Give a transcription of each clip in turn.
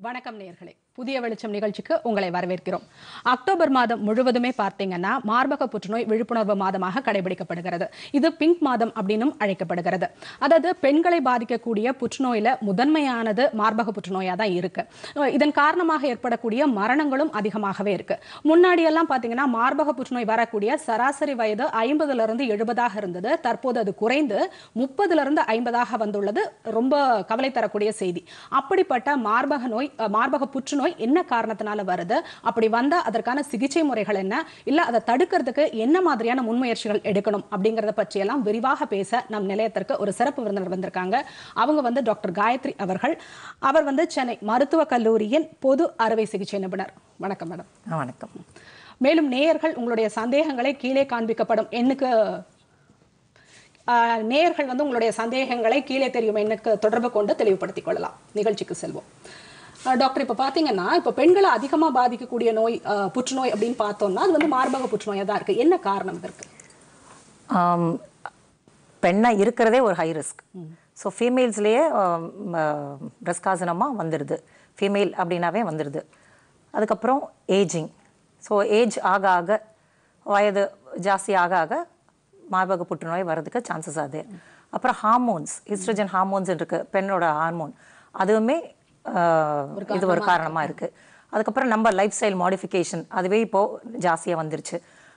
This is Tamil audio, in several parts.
வணக்கம் நேயர்களே புதிய வெளிச்சம் நிகழ்ச்சிக்கு உங்களை வரவேற்கிறோம் அக்டோபர் மாதம் முழுவதுமே பார்த்தீங்கன்னா மார்பக புற்றுநோய் விழிப்புணர்வு மாதமாக கடைபிடிக்கப்படுகிறது இது பிங்க் மாதம் அப்படின்னும் அழைக்கப்படுகிறது அதாவது பெண்களை பாதிக்கக்கூடிய புற்றுநோயில முதன்மையானது மார்பக புற்றுநோயா தான் இருக்கு அஹ் இதன் காரணமாக ஏற்படக்கூடிய மரணங்களும் அதிகமாகவே இருக்கு முன்னாடி எல்லாம் பார்த்தீங்கன்னா மார்பக புற்றுநோய் வரக்கூடிய சராசரி வயது ஐம்பதுல இருந்து எழுபதாக இருந்தது தற்போது அது குறைந்து முப்பதுல இருந்து ஐம்பதாக வந்துள்ளது ரொம்ப கவலை தரக்கூடிய செய்தி அப்படிப்பட்ட மார்பக நோய் அஹ், மார்பக புற்றுநோய் என்ன காரணத்தினால வருது அப்படி வந்தா அதற்கான சிகிச்சை முறைகள் என்ன இல்ல அதை தடுக்கிறதுக்கு என்ன மாதிரியான முன்முயற்சிகள் எடுக்கணும் அப்படிங்கறத பற்றியெல்லாம் விரிவாக பேச நம் நிலையத்திற்கு ஒரு சிறப்பு விருந்தினர் வந்திருக்காங்க அவங்க வந்து டாக்டர் காயத்ரி அவர்கள் அவர் வந்து சென்னை மருத்துவக் கல்லூரியின் பொது அறுவை சிகிச்சை நிபுணர் வணக்கம் மேடம் ஆ, வணக்கம் மேலும் நேயர்கள் உங்களுடைய சந்தேகங்களை கீழே காண்பிக்கப்படும் எண்ணுக்கு ஆஹ், நேயர்கள் வந்து உங்களுடைய சந்தேகங்களை கீழே தெரியும் எண்ணுக்கு தொடர்பு கொண்டு தெளிவுபடுத்திக் கொள்ளலாம் நிகழ்ச்சிக்கு செல்வோம் ஆஹ், டாக்டர் இப்போ பார்த்தீங்கன்னா இப்போ பெண்களை அதிகமாக பாதிக்கக்கூடிய நோய் ஆஹ், புற்றுநோய் அப்படின்னு பார்த்தோம்னா அது வந்து மார்பக புற்றுநோயாக தான் இருக்கு என்ன காரணம் இதற்கு ஆம், பெண்ணா இருக்கிறதே ஒரு ஹை ரிஸ்க் ஸோ ஃபீமேல்ஸ்லேயே பிரஸ்ட் காசனமாக வந்துடுது ஃபீமேல் அப்படின்னாவே வந்துடுது அதுக்கப்புறம் ஏஜிங் ஸோ ஏஜ் ஆக ஆக வயது ஜாஸ்தி ஆக ஆக மார்பக புற்றுநோய் வர்றதுக்கு சான்சஸ் அது அப்புறம் ஹார்மோன்ஸ் ஈஸ்ட்ரஜன் ஹார்மோன்ஸ் இருக்கு பெண்ணோட ஹார்மோன் அதுவுமே ஆஹ், இது ஒரு காரணமாக இருக்கு அதுக்கப்புறம் நம்ம லைஃப் ஸ்டைல் மாடிஃபிகேஷன் அதுவே இப்போ ஜாஸ்தியாக வந்துருச்சு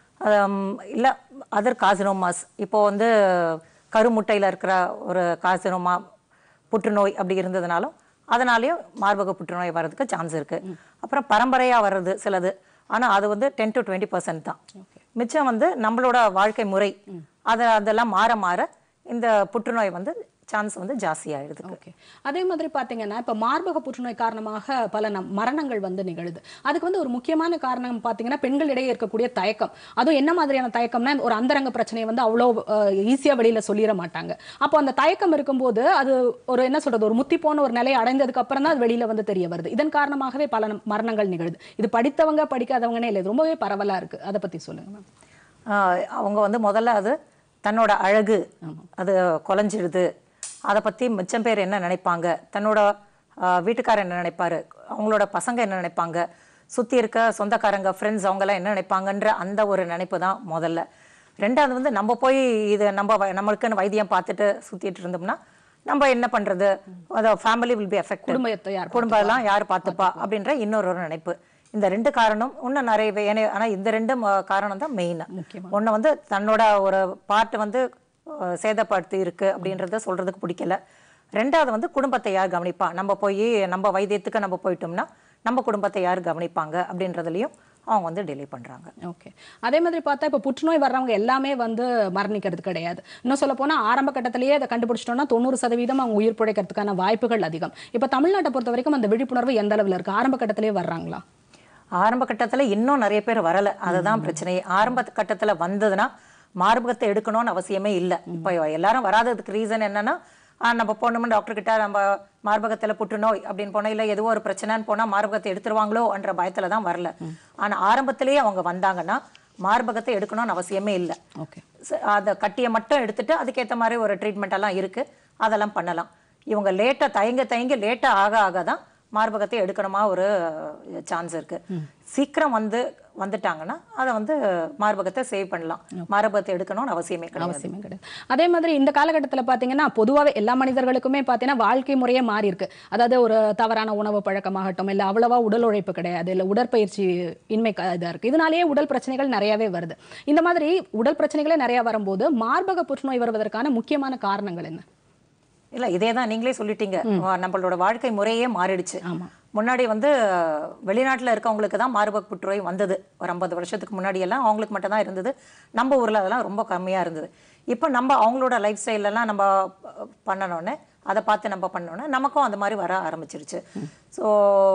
இல்லை அதர் காசினோமாஸ் இப்போ வந்து கருமுட்டையில் இருக்கிற ஒரு காசினோமா புற்றுநோய் அப்படி இருந்ததுனாலும் அதனாலேயும் மார்பக புற்றுநோய் வர்றதுக்கு சான்ஸ் இருக்கு அப்புறம் பரம்பரையா வர்றது சிலது ஆனா அது வந்து டென் டு டுவெண்ட்டி பர்சன்ட் தான் மிச்சம் வந்து நம்மளோட வாழ்க்கை முறை அதை அதெல்லாம் மாற மாற இந்த புற்றுநோய் வந்து சான்ஸ் வந்து ஜாஸ்தி ஆயிடுது ஓகே அதே மாதிரி பார்த்தீங்கன்னா இப்போ மார்பக புற்றுநோய் காரணமாக பல நம் மரணங்கள் வந்து நிகழுது அதுக்கு வந்து ஒரு முக்கியமான காரணம் பார்த்தீங்கன்னா பெண்களிடையே இருக்கக்கூடிய தயக்கம் அதுவும் என்ன மாதிரியான தயக்கம்னா ஒரு அந்தரங்க பிரச்சனையை வந்து அவ்வளோ ஈஸியாக வெளியில சொல்லிட மாட்டாங்க அப்போ அந்த தயக்கம் இருக்கும்போது அது ஒரு என்ன சொல்றது ஒரு முத்தி போன ஒரு நிலையை அடைந்ததுக்கு அப்புறம் தான் அது வெளியில வந்து தெரிய வருது இதன் காரணமாகவே பல நம்- மரணங்கள் நிகழுது இது படித்தவங்க படிக்காதவங்கன்னே இல்லை இது ரொம்பவே பரவலா இருக்கு அதை பத்தி சொல்லுங்க மேம் ஆஹ் அவங்க வந்து முதல்ல அது தன்னோட அழகு அது குலைஞ்சிடுது அதை பற்றி மிச்சம் பேர் என்ன நினைப்பாங்க தன்னோட ஆஹ் வீட்டுக்காரர் என்ன நினைப்பாரு அவங்களோட பசங்க என்ன நினைப்பாங்க சுற்றி இருக்க சொந்தக்காரங்க ஃப்ரெண்ட்ஸ் அவங்கெல்லாம் என்ன நினைப்பாங்கன்ற அந்த ஒரு நினைப்பு தான் முதல்ல ரெண்டாவது வந்து நம்ம போய் இது நம்ம வ- நம்மளுக்குன்னு வைத்தியம் பார்த்துட்டு சுற்றிட்டு இருந்தோம்னா நம்ம என்ன பண்ணுறது அதை ஃபேமிலி வில் பி எஃபெக்ட் குடும்பத்தை யார் குடும்பம் எல்லாம் யார் பார்த்துப்பா அப்படின்ற இன்னொரு ஒரு நினைப்பு இந்த ரெண்டு காரணம் இன்னும் நிறைய ஏன்னா ஆனா இந்த ரெண்டு ம- காரணம் தான் மெயின் ஒண்ணு வந்து தன்னோட ஒரு பார்ட் வந்து அஹ், சேதப்படுத்தி இருக்கு அப்படின்றத சொல்றதுக்கு பிடிக்கல ரெண்டாவது வந்து குடும்பத்தை யார் கவனிப்பா நம்ம போய் நம்ம வைத்தியத்துக்கு நம்ம போயிட்டோம்னா நம்ம குடும்பத்தை யார் கவனிப்பாங்க அப்படின்றதுலயும் அவங்க வந்து டிலே பண்றாங்க ஓகே அதே மாதிரி பார்த்தா இப்போ புற்றுநோய் வர்றவங்க எல்லாமே வந்து மரணிக்கிறது கிடையாது இன்னும் சொல்ல போனா ஆரம்ப கட்டத்திலேயே அதை கண்டுபிடிச்சிட்டோம்னா தொண்ணூறு சதவீதம் அவங்க உயிர் பிழைக்கிறதுக்கான வாய்ப்புகள் அதிகம் இப்போ தமிழ்நாட்டை பொறுத்த வரைக்கும் அந்த விழிப்புணர்வு எந்த அளவில் இருக்கு ஆரம்ப கட்டத்திலேயே வர்றாங்களா ஆரம்ப கட்டத்துல இன்னும் நிறைய பேர் வரல அதுதான் பிரச்சனை ஆரம்ப கட்டத்துல வந்ததுன்னா மார்பகத்தை எடுக்கணும்னு அவசியமே இல்லை இப்போ எல்லாரும் வராததுக்கு ரீசன் என்னன்னா ஆ, நம்ம போனோம்னா டாக்டர் கிட்ட நம்ம மார்பகத்துல புற்றுநோய் அப்படின்னு போனா இல்ல ஏதோ ஒரு பிரச்சனைன்னு போனா மார்பகத்தை எடுத்துருவாங்களோ என்ற பயத்துல தான் வரல ஆனா ஆரம்பத்திலேயே அவங்க வந்தாங்கன்னா மார்பகத்தை எடுக்கணும்னு அவசியமே இல்லை ஓகே அதை கட்டியை மட்டும் எடுத்துட்டு அதுக்கேற்ற மாதிரி ஒரு ட்ரீட்மெண்ட் எல்லாம் இருக்கு அதெல்லாம் பண்ணலாம் இவங்க லேட்டா தயங்க தயங்க லேட்டா ஆக ஆக தான் மார்பகத்தை எடுக்கணுமா ஒரு சான்ஸ் இருக்கு சீக்கிரம் வந்து வந்துட்டாங்கன்னா அதை வந்து மார்பகத்தை சேவ் பண்ணலாம் மார்பகத்தை எடுக்கணும்னு அவசியமே கிடையாது அவசியமே கிடையாது அதே மாதிரி இந்த காலகட்டத்தில் பார்த்தீங்கன்னா பொதுவாகவே எல்லா மனிதர்களுக்குமே பார்த்தீங்கன்னா வாழ்க்கை முறையே மாறி இருக்கு அதாவது ஒரு தவறான உணவு பழக்கமாகட்டும் இல்லை அவ்வளவா உடல் உழைப்பு கிடையாது இல்லை உடற்பயிற்சி இன்மை க- இதா இருக்கு இதனாலேயே உடல் பிரச்சனைகள் நிறையவே வருது இந்த மாதிரி உடல் பிரச்சனைகளே நிறைய வரும்போது மார்பக புற்றுநோய் வருவதற்கான முக்கியமான காரணங்கள் என்ன இல்ல இதே தான் நீங்களே சொல்லிட்டீங்க வா- நம்மளோட வாழ்க்கை முறையே மாறிடுச்சு ஆமா. முன்னாடி வந்து வெளிநாட்டுல இருக்கவங்களுக்கு தான் மார்பக புற்றுநோய் வந்தது ஒரு ஐம்பது வருஷத்துக்கு முன்னாடி எல்லாம் அவங்களுக்கு மட்டும் தான் இருந்தது நம்ம ஊர்ல அதெல்லாம் ரொம்ப கம்மியா இருந்தது இப்போ நம்ம அவங்களோட லைஃப் ஸ்டைலெல்லாம் நம்ம அஹ், பண்ணனோடனே அதை பார்த்து நம்ம பண்ணோன்னே நமக்கும் அந்த மாதிரி வர ஆரம்பிச்சிருச்சு ஸோ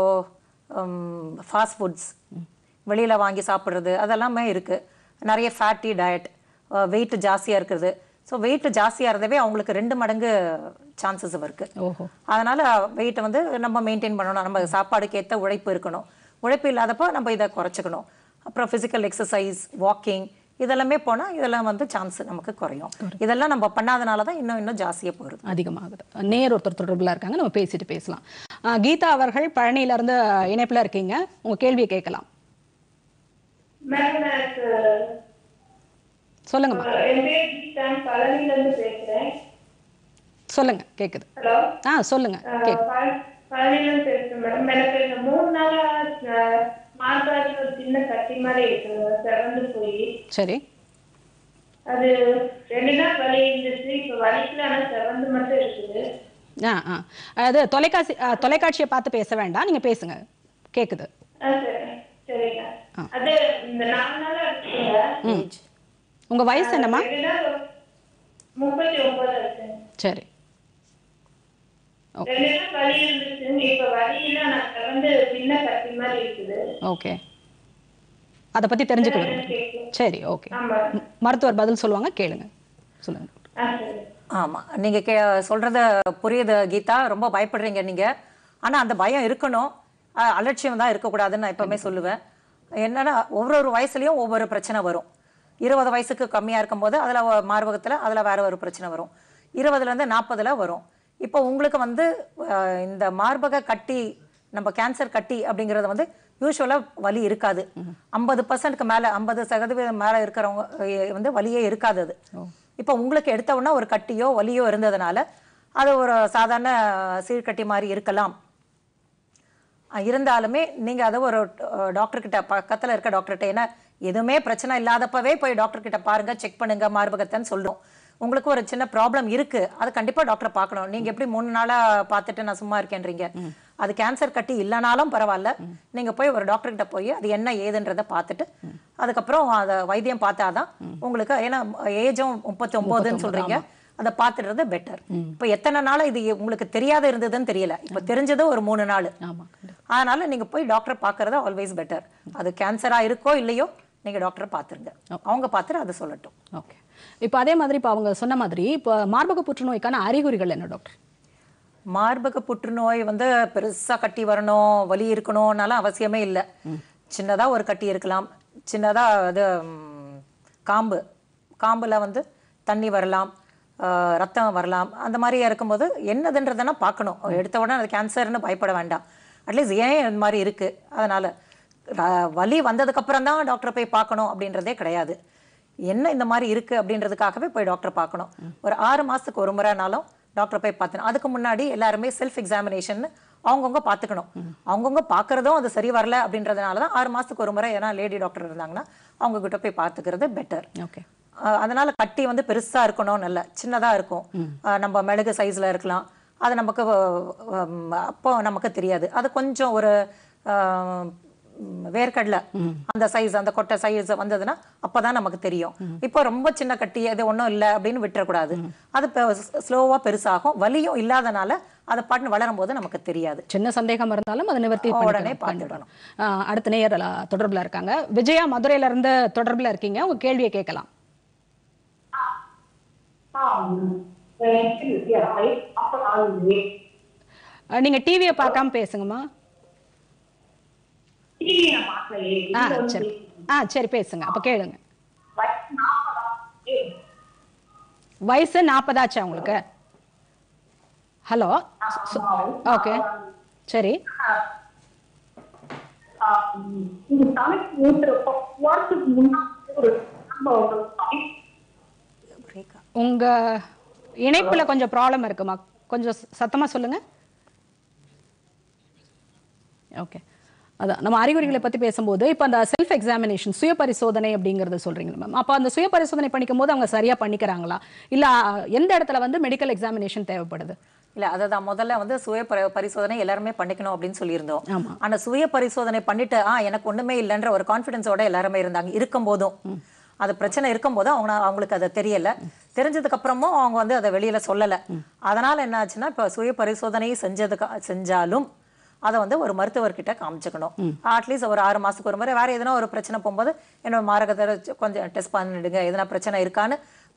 ஃபாஸ்ட் ஃபுட்ஸ் வெளியில வாங்கி சாப்பிட்றது அதெல்லாமே இருக்கு நிறைய ஃபேட்டி டயட் வெயிட் ஜாஸ்தியா இருக்கிறது ஸோ வெயிட் ஜாஸ்தியா இருந்தவே அவங்களுக்கு ரெண்டு மடங்கு சான்சஸ் இருக்கு ஓஹோ அதனால வெயிட்டை வந்து நம்ம மெயின்டைன் பண்ணணும் நம்ம சாப்பாடுக்கு ஏற்ற உழைப்பு இருக்கணும் உழைப்பு இல்லாதப்போ நம்ம இதை குறைச்சிக்கணும் அப்புறம் ஃபிசிக்கல் எக்ஸசைஸ் வாக்கிங் இதெல்லாமே போனா இதெல்லாம் வந்து சான்ஸ் நமக்கு குறையும் இதெல்லாம் நம்ம பண்ணாதனால தான் இன்னும் இன்னும் ஜாஸ்தியா போகுது அதிகமாகுது நேர் ஒருத்தர் தொடர்புல இருக்காங்க நம்ம பேசிட்டு பேசலாம் ஆ, கீதா அவர்கள் பழனியில இருந்து இணைப்புல இருக்கீங்க உங்க கேள்வியை கேட்கலாம் மேடம் எனக்கு சொல்லுங்கம்மா அஹ், என் பேர் கீதா பழனில இருந்து பேசுறேன் சொல்லுங்க கேக்குது ஹலோ ஆ சொல்லுங்க கேக்கு பழனில இருந்து பேசுறேன் மேடம் எனக்கு இந்த மூணு நாளா அஹ், மார்பாடியில் ஒரு சின்ன கட்டி மாதிரி இருக்கு சிறந்து போய் சரி அது ரெண்டு நாள் வலி இருந்துச்சு இப்ப வலிக்கல ஆனா சிறந்து மட்டும் இருக்குது ஆ ஆ அது தொலைக்காட்சி ஆ, தொலைக்காட்சியை பார்த்து பேச வேண்டாம் நீங்க பேசுங்க கேக்குது ஆ, சரி சரிங்க அது இந்த நாலு நாளா இருக்குங்க ஏஜ் உங்க வயசு என்னம்மா ரெண்டு நாள் முப்பத்தி ஒன்பது இருக்கு சரி ரெண்டு நாள் வலி இருந்துச்சு இப்ப வலி இல்ல நான் சிறந்து சின்ன கட்டி மாதிரி இருக்குது ஓகே அதை பத்தி தெரிஞ்சுக்க விரும்புறேன் கேட்கும் சரி ஓகே ஆமா மருத்துவர் பதில் சொல்லுவாங்க கேளுங்க சொல்லுங்க ஆ சரி ஆமா நீங்க கே சொல்றத புரியுது கீதா ரொம்ப பயப்படுறீங்க நீங்க ஆனா அந்த பயம் இருக்கணும் அஹ் அலட்சியம் தான் இருக்கக்கூடாதுன்னு நான் எப்பவுமே சொல்லுவேன் என்னன்னா ஒவ்வொரு வயசுலயும் ஒவ்வொரு பிரச்சனை வரும் இருபது வயசுக்கு கம்மியா இருக்கும்போது அதுல ஒ- மார்பகத்துல அதுல வேற ஒரு பிரச்சனை வரும் இருபதுல இருந்து நாற்பதுல வரும் இப்போ உங்களுக்கு வந்து அஹ், இந்த மார்பக கட்டி நம்ம கேன்சர் கட்டி அப்படிங்கறது வந்து யூஸ்வலா வலி இருக்காது ஐம்பது பர்சன்ட்க்கு மேல ஐம்பது சதவீதம் மேல இருக்கிறவங்க அஹ், வந்து வலியே இருக்காது அது இப்போ உங்களுக்கு எடுத்த உடனே ஒரு கட்டியோ வலியோ இருந்ததுனால அது ஒரு சாதாரண சீழ்கட்டி மாதிரி இருக்கலாம் அஹ் இருந்தாலுமே நீங்க அதை ஒரு டாக்டர் கிட்ட பக்கத்துல இருக்க டாக்டர்கிட்ட ஏன்னா எதுவுமே பிரச்சனை இல்லாதப்பவே போய் டாக்டர் கிட்ட பாருங்க செக் பண்ணுங்க மார்பகத்தைன்னு சொல்றோம் உங்களுக்கு ஒரு சின்ன ப்ராப்ளம் இருக்கு அது கண்டிப்பா டாக்டர் பார்க்கணும் நீங்க எப்படி மூணு நாளா பார்த்துட்டு நான் சும்மா இருக்கேன்றீங்க அது கேன்சர் கட்டி இல்லைனாலும் பரவாயில்ல நீங்க போய் ஒரு டாக்டர் கிட்ட போய் அது என்ன ஏதுன்றதை பார்த்துட்டு அதுக்கப்புறம் அதை வைத்தியம் பார்த்தாதான் உங்களுக்கு ஏன்னா ஏஜும் முப்பத்தி ஒன்பதுன்னு சொல்றீங்க அதை பார்த்துடுறது பெட்டர் இப்போ எத்தனை நாள் இது உங்களுக்கு தெரியாத இருந்ததுன்னு தெரியல இப்போ தெரிஞ்சது ஒரு மூணு நாள் ஆமா கண்டிப்பா. அதனால நீங்க போய் டாக்டர் பார்க்கறது ஆல்வேஸ் பெட்டர் அது கேன்சரா இருக்கோ இல்லையோ நீங்க டாக்டரை பார்த்துருங்க அவங்க பார்த்துட்டு அதை சொல்லட்டும் ஓகே இப்போ அதே மாதிரி இப்போ அவங்க சொன்ன மாதிரி இப்போ மார்பக புற்றுநோய்க்கான அறிகுறிகள் என்ன டாக்டர் மார்பக புற்றுநோய் வந்து பெருசா கட்டி வரணும் வலி இருக்கணும்னாலும் அவசியமே இல்லை சின்னதா ஒரு கட்டி இருக்கலாம் சின்னதா அது ம், காம்பு காம்புல வந்து தண்ணி வரலாம் ஆஹ், ரத்தம் வரலாம் அந்த மாதிரி இருக்கும்போது என்னதுன்றதுன்னா பார்க்கணும் எடுத்த உடனே அது கேன்சர்னு பயப்பட வேண்டாம் அட்லீஸ்ட் ஏன் இந்த மாதிரி இருக்கு அதனால ர- வலி வந்ததுக்கு அப்புறம் தான் டாக்டரை போய் பார்க்கணும் அப்படின்றதே கிடையாது என்ன இந்த மாதிரி இருக்கு அப்படின்றதுக்காகவே போய் டாக்டர் பார்க்கணும் ஒரு ஆறு மாசத்துக்கு ஒரு முறைனாலும் டாக்டர் போய் பார்த்தணும் அதுக்கு முன்னாடி எல்லாருமே செல்ஃப் எக்ஸாமினேஷன் அவங்கவுங்க பார்த்துக்கணும் அவங்கவுங்க பார்க்கறதும் அது சரி வரல அப்படின்றதுனால தான் ஆறு மாசத்துக்கு ஒரு முறை ஏன்னா லேடி டாக்டர் இருந்தாங்கன்னா அவங்க கிட்ட போய் பார்த்துக்கிறது பெட்டர் ஓகே அதனால கட்டி வந்து பெருசா இருக்கணும் நல்ல சின்னதா இருக்கும் அஹ் நம்ம மிளகு சைஸ்ல இருக்கலாம் அது நமக்கு அஹ், உம், அப்போ நமக்கு தெரியாது அது கொஞ்சம் ஒரு அஹ், உம், வேர்க்கடலை அந்த சைஸ் அந்த கொட்டை சைஸ் வந்ததுன்னா அப்பதான் நமக்கு தெரியும் இப்போ ரொம்ப சின்ன கட்டி அது ஒண்ணும் இல்லை அப்படின்னு விட்டுறக்கூடாது அது ஸ்லோவா பெருசாகும் வலியும் இல்லாதனால அதை பாட்டு வளரும் போது நமக்கு தெரியாது சின்ன சந்தேகம் இருந்தாலும் அதை நிவர்த்தி உடனே பண்ணிக்கணும். பார்த்துடணும். கண்டிப்பா. ஆ, அடுத்த நேயர் அ, தொடர்புல இருக்காங்க விஜயா மதுரையில இருந்து தொடர்புல இருக்கீங்க உங்க கேள்வியை கேட்கலாம் அ, நீங்க டிவியை பார்க்காம பேசுங்கம்மா ஆ சரி ஆ சரி பேசுங்க அப்ப கேளுங்க வயசு நாற்பதாச்சா உங்களுக்கு ஹலோ ஓகே சரி இந்த தலைக்கு ஊத்துறப்போ வாரத்துக்கு முன்னாடி ஒரு சம்பவம் தலை உங்க இணைப்புல கொஞ்சம் ப்ராப்ளம் இருக்குமா கொஞ்சம் ச- சத்தமா சொல்லுங்க ஓகே அதான் நம்ம அறிகுறிகளை பத்தி பேசும்போது இப்போ அந்த செல்ஃப் எக்ஸாமினேஷன் சுய பரிசோதனை அப்படிங்கறத சொல்றீங்க மேம் அப்போ அந்த சுய பரிசோதனை பண்ணிக்கும் போது அவங்க சரியா பண்ணிக்கிறாங்களா இல்ல அ, எந்த இடத்துல வந்து மெடிக்கல் எக்ஸாமினேஷன் தேவைப்படுது இல்ல அதுதான் முதல்ல வந்து சுய பரி- பரிசோதனை எல்லாருமே பண்ணிக்கணும் அப்படின்னு சொல்லியிருந்தோம் ஆமா. ஆனா சுய பரிசோதனை பண்ணிட்டு ஆ எனக்கு ஒண்ணுமே இல்லைன்ற ஒரு கான்ஃபிடன்ஸோட எல்லாருமே இருந்தாங்க இருக்கும் போதும் அது பிரச்சனை இருக்கும் போதும் அவங்க அவங்களுக்கு அது தெரியல தெரிஞ்சதுக்கு அப்புறமும் அவங்க வந்து அதை வெளியில சொல்லல அதனால என்ன ஆச்சுன்னா இப்ப சுய பரிசோதனை செஞ்சதுக்கு செஞ்சாலும் அதை வந்து ஒரு மருத்துவர்கிட்ட காமிச்சுக்கணும் அட்லீஸ்ட் ஒரு ஆறு மாசத்துக்கு ஒரு முறை வேற எதனா ஒரு பிரச்சனை போகும்போது என்னோட மாரகத்தை கொஞ்சம் டெஸ்ட் பண்ணிடுங்க எதனா பிரச்சனை இருக்கான்னு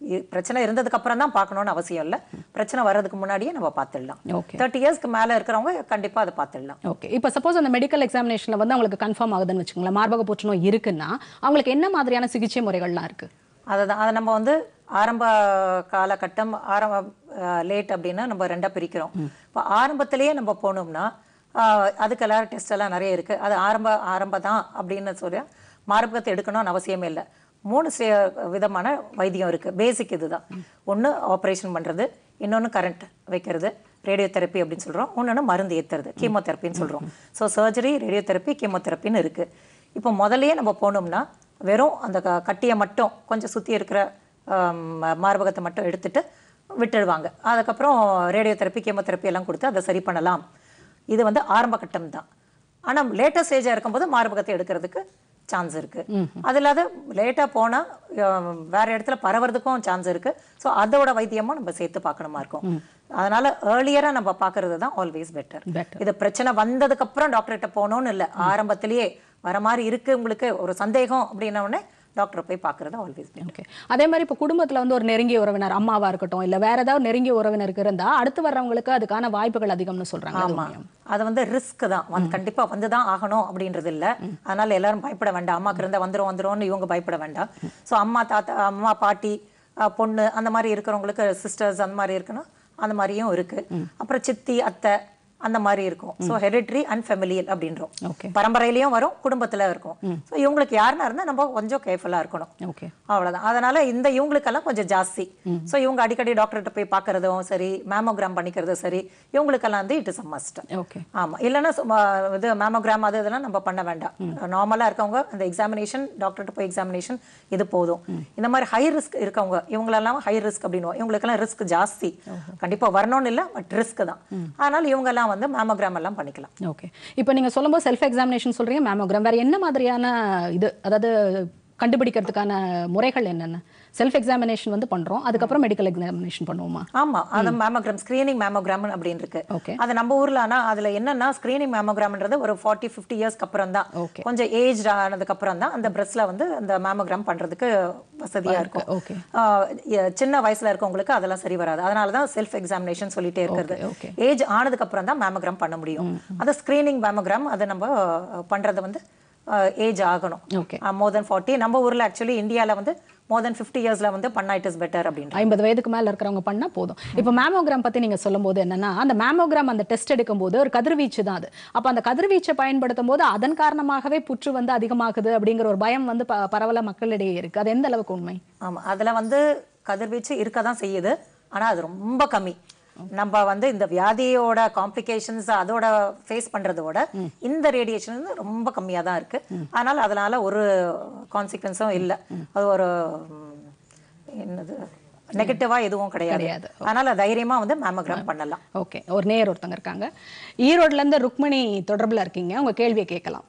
இ- பிரச்சனை இருந்ததுக்கு அப்புறம் தான் பார்க்கணும்னு அவசியம் இல்லை பிரச்சனை வர்றதுக்கு முன்னாடியே நம்ம பார்த்துடலாம் ஓகே தேர்ட்டி இயர்ஸ்க்கு மேலே இருக்கிறவங்க கண்டிப்பாக அதை பார்த்துடலாம் ஓகே இப்போ சப்போஸ் அந்த மெடிக்கல் எக்ஸாமினேஷனில் வந்து அவங்களுக்கு கன்ஃபார்ம் ஆகுதுன்னு வச்சுக்கோங்களேன் மார்பக புற்றுநோய் இருக்குன்னா அவங்களுக்கு என்ன மாதிரியான சிகிச்சை முறைகள்லாம் இருக்கு அதை தான் அதை நம்ம வந்து ஆரம்ப காலகட்டம் ஆரம்ப லேட் அப்படின்னா நம்ம ரெண்டாக பிரிக்கிறோம் இப்போ ஆரம்பத்திலேயே நம்ம போனோம்னா ஆஹ், அதுக்கு எல்லாரும் டெஸ்ட் எல்லாம் நிறைய இருக்குது அது ஆரம்ப ஆரம்ப தான் அப்படின்னு சொல்லி மார்பகத்தை எடுக்கணும்னு அவசியமே இல்லை மூணு சே- விதமான வைத்தியம் இருக்குது பேசிக் இதுதான் ஒன்று ஆப்ரேஷன் பண்ணுறது இன்னொன்று கரண்ட் வைக்கிறது ரேடியோ தெரப்பி அப்படின்னு சொல்கிறோம் இன்னொன்று மருந்து ஏற்றுறது கீமோதெரப்பின்னு சொல்கிறோம் ஸோ சர்ஜரி ரேடியோ தெரப்பி கீமோதெரப்பின்னு இருக்குது இப்போ முதல்லயே நம்ம போனோம்னா வெறும் அந்த க- கட்டியை மட்டும் கொஞ்சம் சுற்றி இருக்கிற ஆம், மார்பகத்தை மட்டும் எடுத்துட்டு விட்டுடுவாங்க அதுக்கப்புறம் ரேடியோ தெரப்பி கீமோதெரப்பி எல்லாம் கொடுத்து அதை சரி பண்ணலாம் இது வந்து ஆரம்ப கட்டம் தான் ஆனால் லேட்டஸ்ட் ஸ்டேஜாக இருக்கும்போது மார்பகத்தை எடுக்கிறதுக்கு சான்ஸ் இருக்கு அது இல்லாத லேட்டாக போனால் வேற இடத்துல பரவறதுக்கும் சான்ஸ் இருக்கு ஸோ அதோட வைத்தியமும் நம்ம சேர்த்து பார்க்கணுமா இருக்கும் அதனால ஏர்லியராக நம்ம பார்க்கறது தான் ஆல்வேஸ் பெட்டர் Better. இது பிரச்சனை வந்ததுக்கு அப்புறம் டாக்டர்கிட்ட போகணும்னு இல்லை ஆரம்பத்திலேயே வர மாதிரி இருக்கு உங்களுக்கு ஒரு சந்தேகம் அப்படின்ன உடனே டாக்டரை போய் பார்க்கறது ஆல்வேஸ் ஓகே அதே மாதிரி இப்போ குடும்பத்துல வந்து ஒரு நெருங்கிய உறவினர் அம்மாவா இருக்கட்டும் இல்ல வேற ஏதாவது நெருங்கிய உறவினருக்கு இருந்தா அடுத்து வர்றவங்களுக்கு அதுக்கான வாய்ப்புகள் அதிகம்னு சொல்றாங்க அது ஆமா உண்மையா? அது வந்து ரிஸ்க் தான் வந்து கண்டிப்பா வந்து தான் ஆகணும் அப்படின்றது இல்ல அதனால எல்லாரும் பயப்பட வேண்டாம் அம்மாக்கு இருந்தா வந்துரும் வந்துரும்னு இவங்க பயப்பட வேண்டாம் சோ அம்மா தாத்தா அம்மா பாட்டி அஹ், பொண்ணு அந்த மாதிரி இருக்கிறவங்களுக்கு சிஸ்டர்ஸ் அந்த மாதிரி இருக்குன்னா அந்த மாதிரியும் இருக்கு அப்புறம் சித்தி அத்தை அந்த மாதிரி இருக்கும் ஸோ ஹெரிட்ரி அண்ட் ஃபெமிலியல் அப்படின்றோம் ஓகே பரம்பரையிலயும் வரும் குடும்பத்துல இருக்கும் ஸோ இவங்களுக்கு யாருன்னா இருந்தா நம்ம கொஞ்சம் கேர்ஃபுல்லா இருக்கணும் ஓகே அவ்வளவுதான் அதனால இந்த இவங்களுக்கெல்லாம் கொஞ்சம் ஜாஸ்தி ஸோ இவங்க அடிக்கடி டாக்டர்கிட்ட போய் பார்க்கறதும் சரி மேமோகிராம் பண்ணிக்கிறதும் சரி இவங்களுக்கெல்லாம் வந்து it is a must okay ஆமா இல்லைன்னா சும்மா இது மேமோகிராம் அது இதெல்லாம் நம்ம பண்ண வேண்டாம் நார்மலா இருக்கவங்க இந்த எக்ஸாமினேஷன் டாக்டர்கிட்ட போய் எக்ஸாமினேஷன் இது போதும் இந்த மாதிரி ஹை ரிஸ்க் இருக்கவங்க இவங்களெல்லாம் ஹை ரிஸ்க் அப்படின்னு இவங்களுக்கெல்லாம் ரிஸ்க் ஜாஸ்தி கண்டிப்பா வரணும்னு இல்லை பட் ரிஸ்க் தான் அதனால இவங்கெல்லாம் வந்து மேமோகிராம் எல்லாம் பண்ணிக்கலாம் ஓகே இப்போ நீங்க சொல்லும்போது செல்ஃப் எக்ஸாமினேஷன் சொல்றீங்க மேமோகிராம் வேற என்ன மாதிரியான இது அதாவது கண்டுபிடிக்கிறதுக்கான முறைகள் என்னென்ன செல்ஃப் எக்ஸாமினேஷன் வந்து பண்றோம் அதுக்கப்புறம் மெடிக்கல் எக்ஸாமினேஷன் பண்ணுவோமா ஆமா அது மேமோகிராம் ஸ்கிரீனிங் மேமோகிராம் அப்படின்னு இருக்கு ஓகே அது நம்ம ஊர்ல ஆனா அதுல என்னன்னா ஸ்கிரீனிங் மேமோகிராம்ன்றது ஒரு ஃபார்ட்டி ஃபிஃப்டி இயர்ஸ்க்கு அப்புறம் தான் Okay. கொஞ்சம் ஏஜ் ஆனதுக்கு அப்புறம் தான் அந்த பிரஸ்ட்ல வந்து அந்த மேமோகிராம் பண்றதுக்கு வசதியா இருக்கும் ஓகே ஆஹ் எ- சின்ன வயசுல இருக்கவங்களுக்கு அதெல்லாம் சரி வராது அதனால தான் செல்ஃப் எக்ஸாமினேஷன் சொல்லிட்டே இருக்கிறது ஓகே ஏஜ் ஆனதுக்கு அப்புறம் தான் மேமோகிராம் பண்ண முடியும் அது ஸ்கிரீனிங் மேமோகிராம் அதை நம்ம அஹ், பண்றது வந்து ஏஜ் ஆகணும் ஓகே மோர் தென் ஃபார்ட்டி நம்ம ஊர்ல ஆக்சுவலி இந்தியால வந்து மோர் தென் ஃபிஃப்டி இயர்ஸ்ல வந்து பண்ணா இட் இஸ் பெட்டர் அப்படின்ற ஐம்பது வயதுக்கு மேல இருக்கிறவங்க பண்ணா போதும் இப்போ மேமோகிராம் பத்தி நீங்க சொல்லும்போது என்னன்னா அந்த மேமோகிராம் அந்த டெஸ்ட் எடுக்கும்போது ஒரு கதிர்வீச்சு தான் அது அப்ப அந்த கதிர்வீச்சை பயன்படுத்தும் போது அதன் காரணமாகவே புற்று வந்து அதிகமாகுது அப்படிங்கிற ஒரு பயம் வந்து ப- பரவல மக்களிடையே இருக்கு அது எந்த அளவுக்கு உண்மை ஆமா அதுல வந்து கதிர்வீச்சு இருக்க தான் செய்யுது ஆனா அது ரொம்ப கம்மி நம்ம வந்து இந்த வியாதியோட காம்ப்ளிகேஷன்ஸ் அதோட ஃபேஸ் பண்றதோட இந்த ரேடியேஷன் வந்து ரொம்ப கம்மியா தான் இருக்கு அதனால அதனால ஒரு கான்சிக்வன்ஸும் இல்லை அது ஒரு ம், என்னது நெகட்டிவா எதுவும் கிடையாது கிடையாது. அதனால தைரியமா வந்து மேமோகிராம் பண்ணலாம் ஓகே ஒரு நேயர் ஒருத்தங்க இருக்காங்க ஈரோட்ல இருந்து ருக்மணி தொடர்புல இருக்கீங்க உங்க கேள்வியை கேட்கலாம்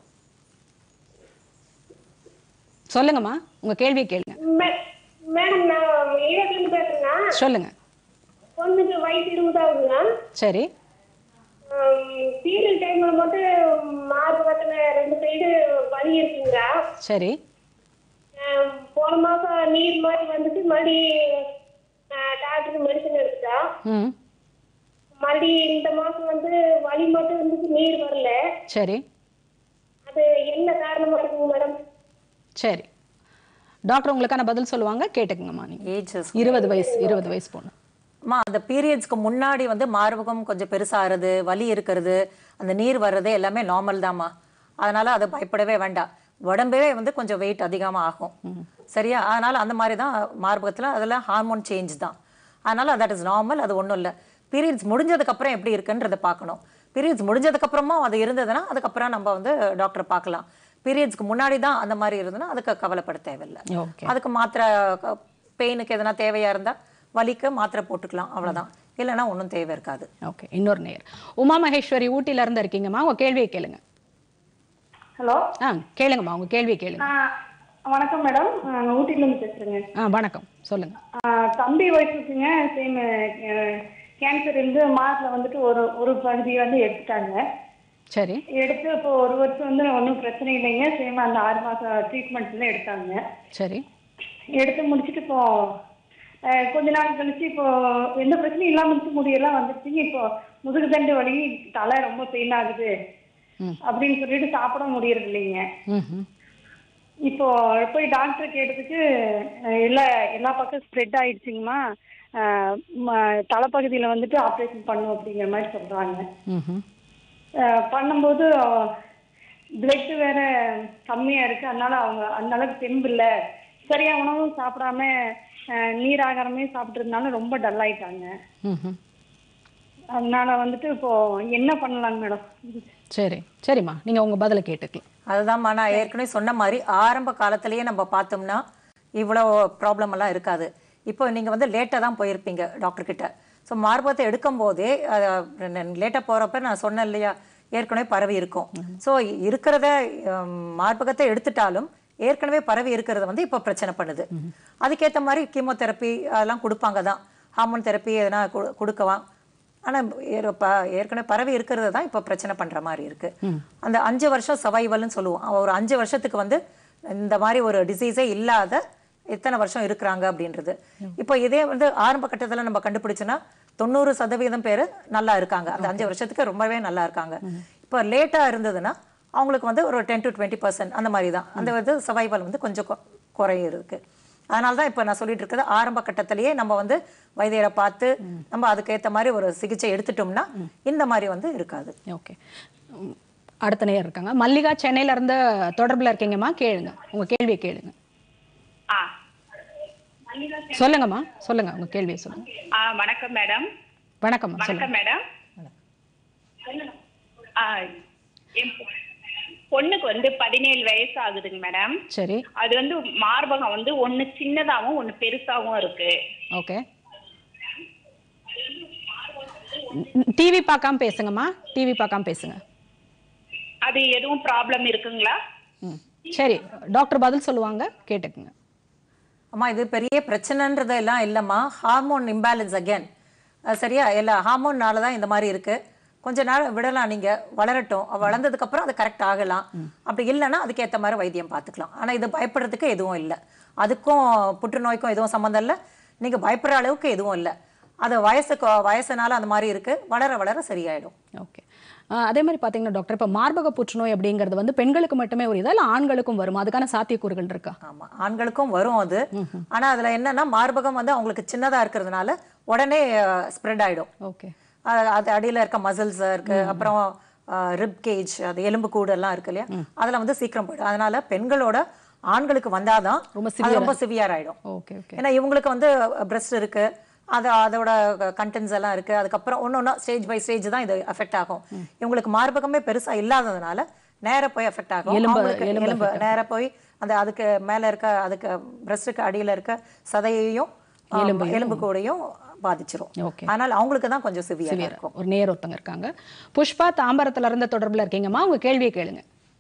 சொல்லுங்கம்மா உங்க கேள்வியை கேளுங்க மே- மேடம் நான் ஈரோட்டிலிருந்து பேசுறேங்க சொல்லுங்க பொண்ணுக்கு வயசு இருபதாவதுங்க சரி பீரியட் டைம்ல மட்டும் மார்பகத்துல ரெண்டு சைடு வலி இருக்குங்க சரி ஆஹ் போன மாசம் நீர் மாதிரி வந்துட்டு மறுபடி டாக்டருக்கு மெடிசன் எடுத்துட்டா ம் மறுபடி இந்த மாசம் வந்து வலி மட்டும் இருந்துச்சு நீர் வரல சரி அது என்ன காரணமா இருக்குங்க மேடம் சரி டாக்டர் உங்களுக்கான பதில் சொல்லுவாங்க கேட்டுக்கங்கம்மா நீங்க ஏஜஸ் இருபது வயசு இருபது வயசு பொண்ணு அம்மா அந்த பீரியட்ஸ்க்கு முன்னாடி வந்து மார்பகம் கொஞ்சம் பெருசாகிறது வலி இருக்கிறது அந்த நீர் வர்றது எல்லாமே நார்மல் தாம்மா அதனால அதை பயப்படவே வேண்டாம் உடம்பே வந்து கொஞ்சம் வெயிட் அதிகமாக ஆகும் சரியா அதனால அந்த மாதிரி தான் மார்பகத்தில் அதெல்லாம் ஹார்மோன் சேஞ்ச் தான் அதனால தட் இஸ் நார்மல் அது ஒன்றும் இல்லை பீரியட்ஸ் முடிஞ்சதுக்கப்புறம் எப்படி இருக்குன்றதை பார்க்கணும் பீரியட்ஸ் முடிஞ்சதுக்கப்புறமா அது இருந்ததுன்னா அதுக்கப்புறம் நம்ம வந்து டாக்டரை பார்க்கலாம் பீரியட்ஸ்க்கு முன்னாடி தான் அந்த மாதிரி இருந்ததுன்னா அதுக்கு கவலைப்பட தேவையில்லை ஓகே அதுக்கு மாத்திரை பெயினுக்கு எதனா தேவையா இருந்தா வலிக்கு மாத்திரை போட்டுக்கலாம் அவ்வளவுதான் இல்லைன்னா ஒண்ணும் தேவை இருக்காது ஓகே இன்னொரு நேயர் உமா மகேஸ்வரி ஊட்டில இருந்து இருக்கீங்கம்மா உங்க கேள்வியை கேளுங்க ஹலோ ஆ கேளுங்கம்மா உங்க கேள்வியை கேளுங்க வணக்கம் மேடம் நான் ஊட்டிலேருந்து பேசுகிறேங்க ஆ வணக்கம் சொல்லுங்க தம்பி ஒய்ஃபுக்குங்க சேம் கேன்சர் இருந்து மார்க்ல வந்துட்டு ஒரு ஒரு பகுதி வந்து எடுத்துட்டாங்க சரி எடுத்து இப்போ ஒரு வருஷம் வந்து ஒன்றும் பிரச்சனை இல்லைங்க சேம் அந்த ஆறு மாதம் ட்ரீட்மெண்ட்ல எடுத்தாங்க சரி எடுத்து முடிச்சுட்டு இப்போ அஹ், கொஞ்ச நாள் கழிச்சு இப்போ எந்த பிரச்சனையும் இல்லாம இருந்துச்சு முடியெல்லாம் வந்துருச்சுங்க இப்போ முதுகு தண்டு வலி தலை ரொம்ப பெயின் ஆகுது ம். அப்படின்னு சொல்லிட்டு சாப்பிட முடியறது இல்லைங்க ம்ஹும். இப்போ போய் டாக்டர் கேட்டதுக்கு அஹ், எல்லா எல்லா பக்கம் ஸ்ப்ரெட் ஆயிடுச்சுங்கம்மா அஹ், ம- தலைப்பகுதியில வந்துட்டு ஆப்ரேஷன் பண்ணும் அப்படிங்கிற மாதிரி சொல்றாங்க ம்ஹும். அஹ், பண்ணும்போது பிளட் வேற கம்மியா இருக்கு அதனால அவங்க அந்த அளவுக்கு தெம்பு இல்ல சரியா உணவும் சாப்பிடாம அஹ், நீர் ஆகாரமே சாப்பிட்டு இருந்தாலும் ரொம்ப டல் ஆயிட்டாங்க ம்ஹும். அதனால வந்துட்டு இப்போ என்ன பண்ணலாங்க மேடம் சரி சரிம்மா நீங்க உங்க பதில கேட்டுக்கலாம் அதுதான்மா நான் ஏற்கனவே சொன்ன மாதிரி ஆரம்ப காலத்திலேயே நம்ம பார்த்தோம்னா இவ்வளோ ப்ராப்ளம் எல்லாம் இருக்காது இப்போ நீங்கள் வந்து லேட்டாக தான் போயிருப்பீங்க டாக்டர் கிட்ட ஸோ மார்பகத்தை எடுக்கும் போதே லேட்டாக போகிறப்ப நான் சொன்னேன் இல்லையா ஏற்கனவே பரவி இருக்கும் ஸோ இருக்கிறத ஹம், மார்பகத்தை எடுத்துட்டாலும் ஏற்கனவே பரவி இருக்கிறத வந்து இப்போ பிரச்சனை பண்ணுது அதுக்கேற்ற மாதிரி கீமோதெரப்பி அதெல்லாம் கொடுப்பாங்க தான் ஹார்மோன் தெரப்பி எதனா கொடு- கொடுக்கலாம் ஆனால் ஏற்கனவே பரவி இருக்கிறது தான் இப்போ பிரச்சனை பண்ணுற மாதிரி இருக்கு அந்த அஞ்சு வருஷம் சவைவல்னு சொல்லுவோம் அவ ஒரு அஞ்சு வருஷத்துக்கு வந்து இந்த மாதிரி ஒரு டிசீஸே இல்லாத எத்தனை வருஷம் இருக்கிறாங்க அப்படின்றது இப்போ இதே வந்து ஆரம்ப கட்டத்தில் நம்ம கண்டுபிடிச்சோன்னா தொண்ணூறு சதவீதம் பேர் நல்லா இருக்காங்க அந்த அஞ்சு வருஷத்துக்கு ரொம்பவே நல்லா இருக்காங்க இப்போ லேட்டாக இருந்ததுன்னா அவங்களுக்கு வந்து ஒரு டென் டு டுவெண்ட்டி பர்சன்ட் அந்த மாதிரி தான் அந்த வந்து சவைவல் வந்து கொஞ்சம் கொ- குறையும் இருக்கு அதனால தான் இப்போ நான் சொல்லிட்டு இருக்கிறது ஆரம்ப கட்டத்திலேயே நம்ம வந்து வைத்தியரை பார்த்து நம்ம அதுக்கேற்ற மாதிரி ஒரு சிகிச்சை எடுத்துட்டோம்னா இந்த மாதிரி வந்து இருக்காது ஓகே ம், அடுத்த நேயர் இருக்காங்க மல்லிகா சென்னையில இருந்து தொடர்புல இருக்கீங்கம்மா கேளுங்க உங்க கேள்வியை கேளுங்க ஆ சொல்லுங்கம்மா சொல்லுங்க உங்க கேள்வியை சொல்லுங்க ஆ வணக்கம் மேடம் வணக்கம்மா சொல்லுங்க வணக்கம் மேடம் ஆ என் பொ- பொண்ணுக்கு வந்து பதினேழு வயசு ஆகுதுங்க மேடம் சரி அது வந்து மார்பகம் வந்து ஒண்ணு சின்னதாவும் ஒண்ணு பெருசாவும் இருக்கு ஓகே டிவி பார்க்காம பேசுங்கம்மா டிவி பார்க்காம பேசுங்க அது எதுவும் ப்ராப்ளம் இருக்குங்களா ம் சரி டாக்டர் பதில் சொல்லுவாங்க கேட்டுக்குங்க அம்மா இது பெரிய பிரச்சனைன்றது எல்லாம் இல்லைம்மா ஹார்மோன் இம்பேலன்ஸ் அகேன் சரியா எல்லா ஹார்மோன்னால தான் இந்த மாதிரி இருக்கு கொஞ்ச நாள் விடலாம் நீங்க வளரட்டும் அவ வளர்ந்ததுக்கு அப்புறம் அது கரெக்ட் ஆகலாம் அப்படி இல்லைன்னா அதுக்கேற்ற மாதிரி வைத்தியம் பார்த்துக்கலாம் ஆனா இது பயப்படுறதுக்கு எதுவும் இல்லை அதுக்கும் புற்றுநோய்க்கும் எதுவும் சம்மந்தம் இல்லை நீங்க பயப்படுற அளவுக்கு எதுவும் இல்லை அது வயசுக்கு வயசுனால அந்த மாதிரி இருக்கு வளர வளர சரியாயிடும் ஓகே ஆஹ் அதே மாதிரி பார்த்தீங்கன்னா டாக்டர் இப்போ மார்பக புற்றுநோய் அப்படிங்கிறது வந்து பெண்களுக்கு மட்டுமே ஒரு இதா இல்லை ஆண்களுக்கும் வருமா அதுக்கான சாத்தியக்கூறுகள் இருக்கா ஆமா ஆண்களுக்கும் வரும் அது ஆனா அதுல என்னன்னா மார்பகம் வந்து அவங்களுக்கு சின்னதா இருக்கிறதுனால உடனே ஸ்ப்ரெட் ஆயிடும் ஓகே அது அது அடியில இருக்க மசில்ஸ் இருக்கு அப்புறம் ரிப் கேஜ் அது எலும்பு கூடு எல்லாம் இருக்கு இல்லையா அதுல வந்து சீக்கிரம் போயிடும் அதனால பெண்களோட ஆண்களுக்கு வந்தாதான் ரொம்ப அது ரொம்ப சிவியர் ஆயிடும் ஓகே ஓகே ஏன்னா இவங்களுக்கு வந்து பிரஸ்ட் இருக்கு அது அதோட கண்டென்ட்ஸ் எல்லாம் இருக்கு அதுக்கப்புறம் ஒன்று ஒன்றா ஸ்டேஜ் பை ஸ்டேஜ் தான் இது எஃபெக்ட் ஆகும் இவங்களுக்கு மார்பகமே பெருசா இல்லாததுனால நேரா போய் எஃபெக்ட் ஆகும் எலும்பு- அவங்களுக்கு எலும்பு எலும்பு நேரா போய் அந்த அதுக்கு மேல இருக்க அதுக்கு பிரஸ்ட்டுக்கு அடியில இருக்க சதையையும் ஆ, எலும்பு கூடையும் பாதிச்சிரும் ஓகே அதனால அவங்களுக்கு தான் கொஞ்சம் சிவியர் சிவியர் இருக்கும் ஒரு நேர் ஒருத்தங்க இருக்காங்க புஷ்பா தாம்பரத்துல இருந்து தொடர்புல இருக்கீங்கம்மா உங்க கேள்வியை கேளுங்க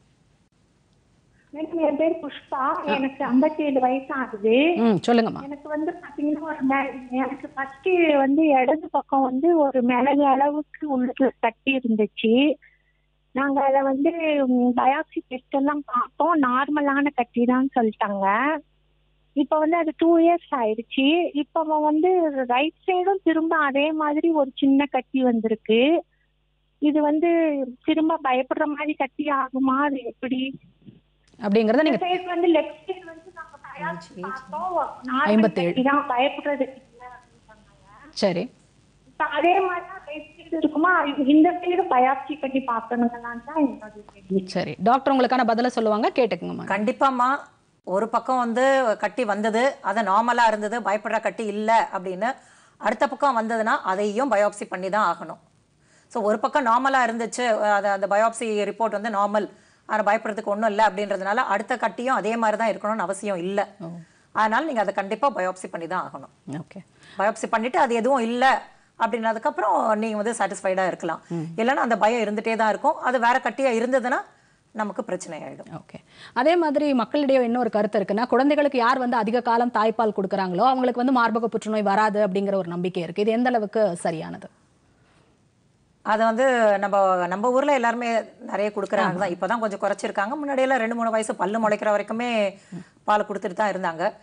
மேடம் என் பேர் புஷ்பா எனக்கு ஐம்பத்தி ஏழு வயசு ஆகுது ம் சொல்லுங்கம்மா எனக்கு வந்து பாத்தீங்கன்னா ஒரு மே- எனக்கு ஃபர்ஸ்ட் வந்து இடது பக்கம் வந்து ஒரு மிளகு அளவுக்கு உள்ளுக்கு கட்டி இருந்துச்சு நாங்க அதை வந்து பயாப்சி டெஸ்ட் எல்லாம் பார்த்தோம் நார்மலான கட்டி தான் சொல்லிட்டாங்க இப்ப வந்து அது டூ இயர்ஸ் ஆயிடுச்சு இப்ப அவன் வந்து ரைட் சைடும் திரும்ப அதே மாதிரி ஒரு சின்ன கட்டி வந்திருக்கு இது வந்து திரும்ப பயப்படுற மாதிரி கட்டி ஆகுமா அது எப்படி அப்படிங்கறத நீங்க இந்த side வந்து லெஃப்ட் சைடு வந்து நம்ம தயாரிச்சு பார்த்தோம் நார்மல் ஐம்பத்தேழு. கட்டி தான் பயப்படுறது இல்ல அப்படின்னாங்க. சரி இப்ப அதே மாதிரி தான் ரைட் சைடு இருக்குமா இது இந்த சைடு பயாப்சி கட்டி பார்க்கணுங்களான்னு தான் என்னோட கேள்வி சரி டாக்டர் உங்களுக்கான பதில சொல்லுவாங்க கேட்டுக்குங்கம்மா கண்டிப்பாம்மா ஒரு பக்கம் வந்து கட்டி வந்தது அது நார்மலா இருந்தது பயப்படுற கட்டி இல்ல அப்படின்னு அடுத்த பக்கம் வந்ததுன்னா அதையும் பயாப்சி பண்ணி தான் ஆகணும் ஸோ ஒரு பக்கம் நார்மலா இருந்துச்சு அது அந்த பயாப்சி ரிப்போர்ட் வந்து நார்மல் ஆனால் பயப்படுறதுக்கு ஒன்றும் இல்லை அப்படின்றதுனால அடுத்த கட்டியும் அதே மாதிரி தான் இருக்கணும்னு அவசியம் இல்லை அதனால நீங்க அதை கண்டிப்பா பயாப்சி பண்ணி தான் ஆகணும் ஓகே பயாப்சி பண்ணிட்டு அது எதுவும் இல்லை அப்படின்னதுக்கப்புறம் நீங்க வந்து சாட்டிஸ்ஃபைடாக இருக்கலாம் இல்லைன்னா அந்த பயம் இருந்துட்டே தான் இருக்கும் அது வேற கட்டியா இருந்ததுன்னா நமக்கு பிரச்சனை ஆயிடும் ஓகே அதே மாதிரி மக்களிடையே இன்னொரு கருத்து இருக்குன்னா குழந்தைகளுக்கு யார் வந்து அதிக காலம் தாய்ப்பால் கொடுக்குறாங்களோ அவங்களுக்கு வந்து மார்பக புற்றுநோய் வராது அப்படிங்கிற ஒரு நம்பிக்கை இருக்கு இது எந்த அளவுக்கு சரியானது அதை வந்து நம்ம நம்ம ஊர்ல எல்லாருமே நிறைய கொடுக்குறாங்க தான் இப்போதான் கொஞ்சம் குறைச்சிருக்காங்க முன்னாடியெல்லாம் ரெண்டு மூணு வயசு பல்லு முளைக்கிற வரைக்குமே பால் கொடுத்துட்டு தான் இருந்தாங்க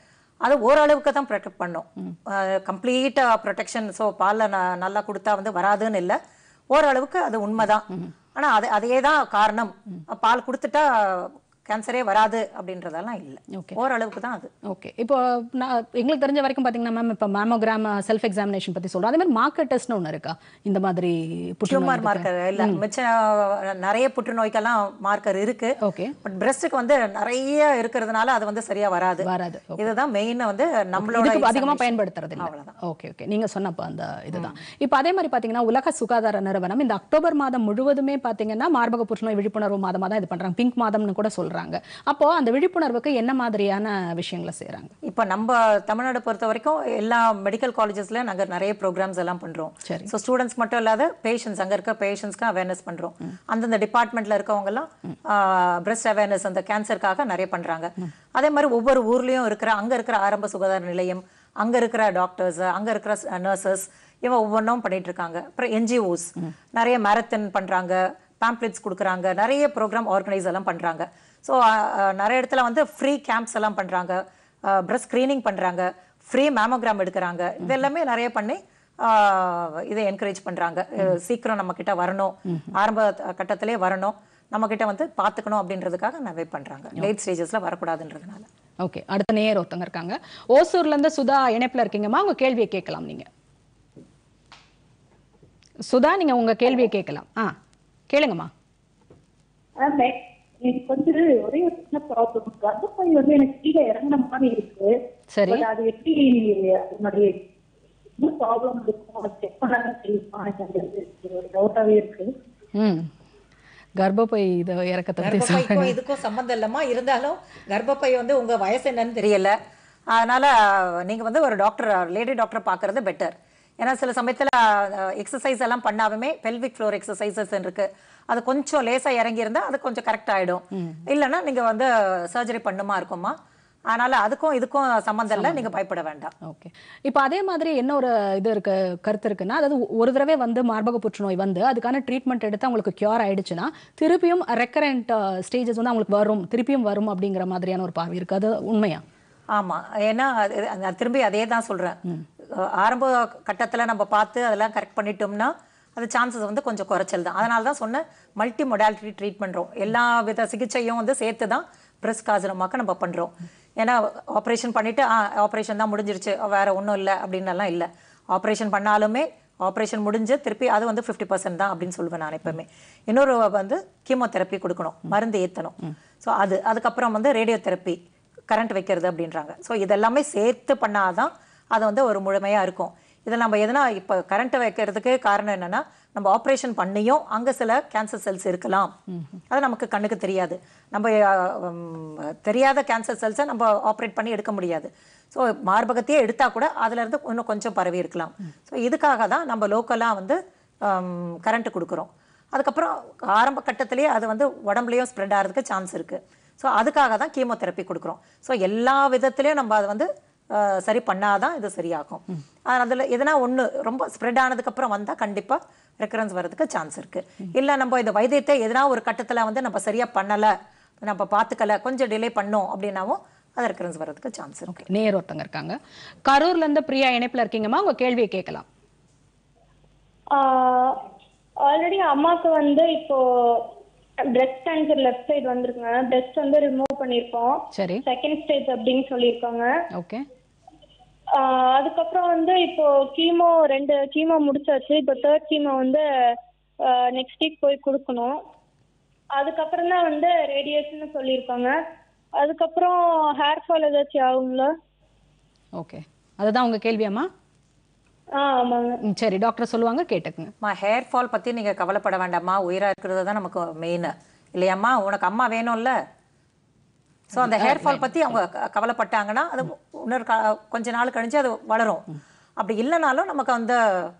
அது ஓரளவுக்கு தான் ப்ரொடெக்ட் பண்ணும் கம்ப்ளீட்டாக ப்ரொடெக்ஷன் ஸோ பாலில் ந- நல்லா கொடுத்தா வந்து வராதுன்னு இல்லை ஓரளவுக்கு அது உண்மைதான் ஆனா அது அதே தான் காரணம் பால் கொடுத்துட்டா கேன்சரே வராது அப்படின்றதெல்லாம் இல்லை Okay. ஓரளவுக்கு தான் அது ஓகே இப்போ நான் எங்களுக்கு தெரிஞ்ச வரைக்கும் பார்த்தீங்கன்னா மேம் இப்போ மேமோகிராம் செல்ஃப் எக்ஸாமினேஷன் பற்றி சொல்கிறோம் அதே மாதிரி மார்க்கர் டெஸ்ட்னு ஒன்று இருக்கா இந்த மாதிரி டியூமர் மார்க்கர் இல்ல மிச்ச நிறைய புற்றுநோய்க்கெல்லாம் மார்க்கர் இருக்கு ஓகே பட் பிரஸ்ட்டுக்கு வந்து நிறைய இருக்கிறதுனால அது வந்து சரியா வராது வராது இதுதான் மெயின் வந்து நம்மளோட இதுக்கு அதிகமா examination. பயன்படுத்துறது இல்ல அவ்வளவுதான். ஓகே ஓகே நீங்க சொன்னப்ப அந்த இதுதான் இப்போ அதே மாதிரி பாத்தீங்கன்னா உலக சுகாதார நிறுவனம் இந்த அக்டோபர் மாதம் முழுவதுமே பாத்தீங்கன்னா மார்பக புற்றுநோய் விழிப்புணர்வு மாதமா தான் இது பண்றாங்க பிங்க் மாதம்னு கூட சொல்றாங்க அப்போ அந்த விழிப்புணர்வுக்கு என்ன மாதிரியான விஷயங்களை செய்றாங்க இப்போ நம்ம தமிழ்நாடு பொறுத்த வரைக்கும் எல்லா மெடிக்கல் காலேஜஸ்ல நாங்க நிறைய ப்ரோக்ராம்ஸ் எல்லாம் பண்றோம் சரி. ஸோ ஸ்டூடெண்ட்ஸ் மட்டும் இல்லாத பேஷண்ட்ஸ் அங்க இருக்க பேஷண்ட்ஸ்க்கு அவேர்னஸ் பண்றோம் அந்தந்த டிபார்ட்மெண்ட்ல இருக்கவங்க எல்லாம் பிரஸ்ட் அவேர்னஸ் அந்த கேன்சருக்காக நிறைய பண்றாங்க அதே மாதிரி ஒவ்வொரு ஊர்லயும் இருக்கிற அங்க இருக்கிற ஆரம்ப சுகாதார நிலையம் அங்க இருக்கிற டாக்டர்ஸ் அங்க இருக்கிற நர்சஸ் இவன் ஒவ்வொன்றும் பண்ணிட்டு இருக்காங்க அப்புறம் என்ஜிஓஸ் நிறைய மேரத்தன் பண்றாங்க பேம்ப்ளெட்ஸ் கொடுக்குறாங்க நிறைய ப்ரோக்ராம் ஆர்கனைஸ் எல்லாம் பண்றாங்க ஸோ நிறைய இடத்துல வந்து ஃப்ரீ கேம்ப்ஸ் எல்லாம் பண்றாங்க பிரஸ்ட் ஸ்க்ரீனிங் பண்றாங்க ஃப்ரீ மேமோகிராம் எடுக்கிறாங்க இது எல்லாமே நிறைய பண்ணி ஆஹ் இதை என்கரேஜ் பண்றாங்க அஹ் சீக்கிரம் நம்ம கிட்ட வரணும் ஆரம்ப கட்டத்திலே வரணும் நம்ம கிட்ட வந்து பார்த்துக்கணும் அப்படின்றதுக்காக நிறைய பண்றாங்க லேட் ஸ்டேஜஸ்ல வரக்கூடாதுன்றதுனால ஓகே அடுத்த நேயர் ஒருத்தங்க இருக்காங்க ஓசூர்ல இருந்து சுதா இணைப்புல இருக்கீங்கம்மா உங்க கேள்வியை கேட்கலாம் நீங்க சுதா நீங்க உங்க கேள்வியை கேட்கலாம் ஆ கேளுங்கம்மா ஆமா. எனக்கு வந்து ஒரே ஒரு சின்ன ப்ராப்ளம் கர்ப்பப்பை வந்து எனக்கு கீழே இறங்குன மாதிரி இருக்கு சரி But அது எப்படி அதனுடைய என்ன ப்ராப்ளம் இருக்கும் செக் பண்ணாலும் தெரியுமா எனக்கு அது ஒரு டவுட்டாவே இருக்கு ம் கர்ப்பப்பை இதை இறக்கத்தை பத்தி கர்ப்பப்பைக்கும் இதுக்கும் சம்மந்தம் இல்லம்மா இருந்தாலும் கர்ப்பப்பை வந்து உங்க வயசு என்னன்னு தெரியல அதனால நீங்க வந்து ஒரு டாக்டர் லேடி டாக்டர் பார்க்கறது பெட்டர் ஏன்னா சில சமயத்துல எக்ஸசைஸ் எல்லாம் பண்ணாலுமே பெல்விக் ஃப்ளோர் எக்ஸசைசஸ் இருக்கு அது கொஞ்சம் லேசா இறங்கி இருந்தா அது கொஞ்சம் கரெக்ட் ஆயிடும் இல்லைன்னா நீங்க வந்து சர்ஜரி பண்ணுமா இருக்குமா அதனால அதுக்கும் இதுக்கும் சம்மந்தம் இல்லை நீங்க பயப்பட வேண்டாம் ஓகே இப்போ அதே மாதிரி என்ன ஒரு இது இருக்கு கருத்து இருக்குன்னா அதாவது ஒரு தடவை வந்து மார்பக புற்றுநோய் வந்து அதுக்கான ட்ரீட்மெண்ட் எடுத்து அவங்களுக்கு கியூர் ஆயிடுச்சுன்னா திருப்பியும் ரெக்கரண்ட் ஸ்டேஜஸ் வந்து அவங்களுக்கு வரும் திருப்பியும் வரும் அப்படிங்கிற மாதிரியான ஒரு பார்வை இருக்கு அது உண்மையா ஆமா ஏன்னா அது- நான் திரும்பி அதே தான் சொல்றேன் அஹ் ஆரம்ப கட்டத்துல நம்ம பார்த்து அதெல்லாம் கரெக்ட் பண்ணிட்டோம்னா அது சான்சஸ் வந்து கொஞ்சம் குறைச்சல் தான் அதனால தான் சொன்னேன் மல்டி மொடாலிட்டி ட்ரீட் பண்றோம் எல்லா வித சிகிச்சையும் வந்து சேர்த்து தான் பிரஸ்ட் காசனமாக்க நம்ம பண்றோம் ஏன்னா ஆப்ரேஷன் பண்ணிட்டு ஆ ஆப்ரேஷன் தான் முடிஞ்சிருச்சு வேற ஒன்றும் இல்லை அப்படின்னலாம் இல்லை ஆப்ரேஷன் பண்ணாலுமே ஆப்ரேஷன் முடிஞ்சு திருப்பி அது வந்து ஃபிஃப்டி பர்சன்ட் தான் அப்படின்னு சொல்லுவேன் நான் எப்பவுமே இன்னொரு வந்து கீமோதெரப்பி கொடுக்கணும் மருந்து ஏற்றணும் ஸோ அது அதுக்கப்புறம் வந்து ரேடியோ தெரப்பி கரண்ட் வைக்கிறது அப்படின்றாங்க ஸோ இதெல்லாமே சேர்த்து பண்ணாதான் அது வந்து ஒரு முழுமையா இருக்கும் இதில் நம்ம எதனா இப்போ கரண்ட் வைக்கிறதுக்கு காரணம் என்னன்னா நம்ம ஆப்ரேஷன் பண்ணியும் அங்க சில கேன்சர் செல்ஸ் இருக்கலாம் அது நமக்கு கண்ணுக்கு தெரியாது நம்ம அஹ், உம், தெரியாத கேன்சர் செல்ஸை நம்ம ஆப்ரேட் பண்ணி எடுக்க முடியாது ஸோ மார்பகத்தையே எடுத்தா கூட அதுல இருந்து இன்னும் கொஞ்சம் பரவி இருக்கலாம் ஸோ இதுக்காக தான் நம்ம லோக்கலாக வந்து கரண்ட் கொடுக்குறோம் அதுக்கப்புறம் ஆரம்ப கட்டத்திலேயே அது வந்து உடம்புலயும் ஸ்ப்ரெட் ஆகிறதுக்கு சான்ஸ் இருக்கு ஸோ அதுக்காக தான் கீமோதெரப்பி கொடுக்குறோம் ஸோ எல்லா விதத்துலையும் நம்ம அதை வந்து அஹ், சரி பண்ணாதான் இது சரியாகும் அதில் எதனா ஒன்று ரொம்ப ஸ்ப்ரெட் ஆனதுக்கப்புறம் வந்தால் கண்டிப்பாக ரெக்கரன்ஸ் வர்றதுக்கு சான்ஸ் இருக்கு இல்லை நம்ம இந்த வைத்தியத்தை எதனா ஒரு கட்டத்தில் வந்து நம்ம சரியா பண்ணலை நம்ம பார்த்துக்கல கொஞ்சம் டிலே பண்ணோம் அப்படின்னாவும் அது ரெக்கரன்ஸ் வர்றதுக்கு சான்ஸ் இருக்கு ஓகே நேயர் ஒருத்தங்க இருக்காங்க கரூர்ல இருந்து பிரியா இணைப்புல இருக்கீங்கம்மா உங்க கேள்வியை கேட்கலாம் ஆல்ரெடி அம்மாவுக்கு வந்து இப்போ பிரெஸ்ட் கேன்சர் லெஃப்ட் சைடு வந்திருக்குங்க பிரெஸ்ட் வந்து ரிமூவ் பண்ணியிருக்கோம் சரி செகண்ட் ஸ்டேஜ் அப்படின்னு சொல்லியிருக்காங்க ஓகே ஆஹ் அதுக்கப்புறம் வந்து இப்போ கீமோ ரெண்டு கீமோ முடிச்சாச்சு இப்போ தேர்ட் கீமோ வந்து நெக்ஸ்ட் வீக் போய் கொடுக்கணும் அதுக்கப்புறம் தான் வந்து ரேடியேஷன் சொல்லியிருக்காங்க அதுக்கப்புறம் ஹேர் ஃபால் ஏதாச்சும் ஆகுங்களா ஓகே அதுதான் உங்க கேள்வியாம்மா ஆ ஆமாங்க ம், சரி டாக்டர் சொல்லுவாங்க கேட்டுக்குங்க அம்மா ஹேர் ஃபால் பத்தி நீங்க கவலைப்பட வேண்டாம்மா உயிரா இருக்கிறது தான் நமக்கு மெயின் இல்லையாம்மா உனக்கு அம்மா வேணும்ல ஸோ அந்த ஹேர் ஃபால் பத்தி அவங்க க- கவலைப்பட்டாங்கன்னா அது இன்னொரு க- கொஞ்ச நாள் கழிச்சு அது வளரும் அப்படி இல்லைனாலும் நமக்கு அந்த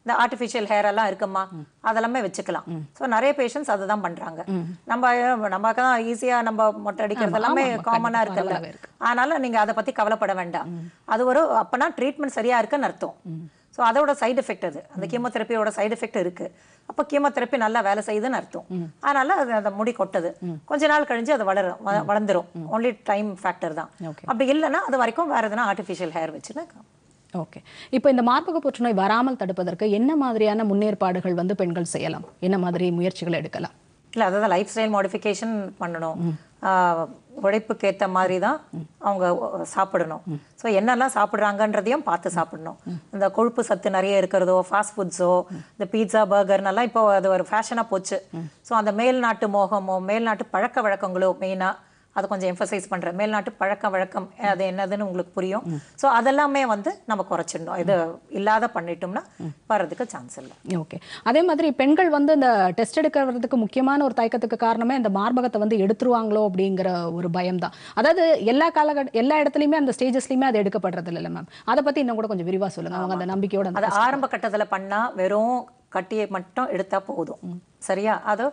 இந்த ஆர்டிஃபிஷியல் ஹேர் எல்லாம் இருக்குமா அதெல்லாமே வச்சுக்கலாம் ஸோ நிறைய பேஷண்ட்ஸ் அதை தான் பண்றாங்க நம்ம நமக்கு தான் ஈஸியா நம்ம மொட்டை அடிக்கிறது எல்லாமே ஆமா, காமனா கண்டிப்பா, இருக்குல்ல நல்லாவே இருக்கு. அதனால நீங்க அதை பத்தி கவலைப்பட வேண்டாம் அது ஒரு அப்பனா ட்ரீட்மெண்ட் சரியா இருக்குன்னு அர்த்தம் ஸோ அதோட சைடு எஃபெக்ட் அது அந்த கீமோதெரப்பியோட சைடு எஃபெக்ட் இருக்கு அப்போ கீமோதெரப்பி நல்லா வேலை செய்யுதுன்னு அர்த்தம் அதனால அது அந்த முடி கொட்டுது கொஞ்ச நாள் கழிஞ்சு அது வளரும் வ- வளர்ந்துரும் ஒன்லி டைம் ஃபேக்டர் தான் Okay. அப்படி இல்லைன்னா அது வரைக்கும் வேற எதுனா ஆர்டிஃபிஷியல் ஹேர் வச்சுன்னா ஓகே இப்போ இந்த மார்பக புற்றுநோய் வராமல் தடுப்பதற்கு என்ன மாதிரியான முன்னேற்பாடுகள் வந்து பெண்கள் செய்யலாம் என்ன மாதிரி முயற்சிகள் எடுக்கலாம் இல்லை அதாவது லைஃப் ஸ்டைல் மாடிஃபிகேஷன் பண்ணணும் ஆஹ் உழைப்புக்கு ஏற்ற மாதிரி தான் அவங்க சாப்பிடணும் ஸோ என்னெல்லாம் சாப்பிட்றாங்கன்றதையும் பார்த்து சாப்பிடணும் இந்த கொழுப்பு சத்து நிறைய இருக்கிறதோ ஃபாஸ்ட் ஃபுட்ஸோ இந்த பீட்சா பர்கர்னெல்லாம் இப்போ அது ஒரு ஃபேஷனாக போச்சு ஸோ அந்த மேல்நாட்டு மோகமோ மேல்நாட்டு பழக்க வழக்கங்களோ மெயினாக அதை கொஞ்சம் எம்ஃபசைஸ் பண்ணுறேன் மேல்நாட்டு பழக்க வழக்கம் அது என்னதுன்னு உங்களுக்கு புரியும் ஸோ அதெல்லாமே வந்து நம்ம குறைச்சிடணும் இது இல்லாத பண்ணிட்டோம்னா வர்றதுக்கு சான்ஸ் இல்லை ஓகே அதே மாதிரி பெண்கள் வந்து இந்த டெஸ்ட் எடுக்கிறதுக்கு முக்கியமான ஒரு தயக்கத்துக்கு காரணமே இந்த மார்பகத்தை வந்து எடுத்துருவாங்களோ அப்படிங்கிற ஒரு பயம் தான் அதாவது எல்லா காலகட்ட எல்லா இடத்துலையுமே அந்த ஸ்டேஜஸ்லையுமே அது எடுக்கப்படுறது இல்லை மேம் அதை பத்தி இன்னும் கூட கொஞ்சம் விரிவா சொல்லுங்க அவங்க அந்த நம்பிக்கையோட அந்த அது ஆரம்ப கட்டத்துல பண்ணா வெறும் கட்டியை மட்டும் எடுத்தா போதும் சரியா அது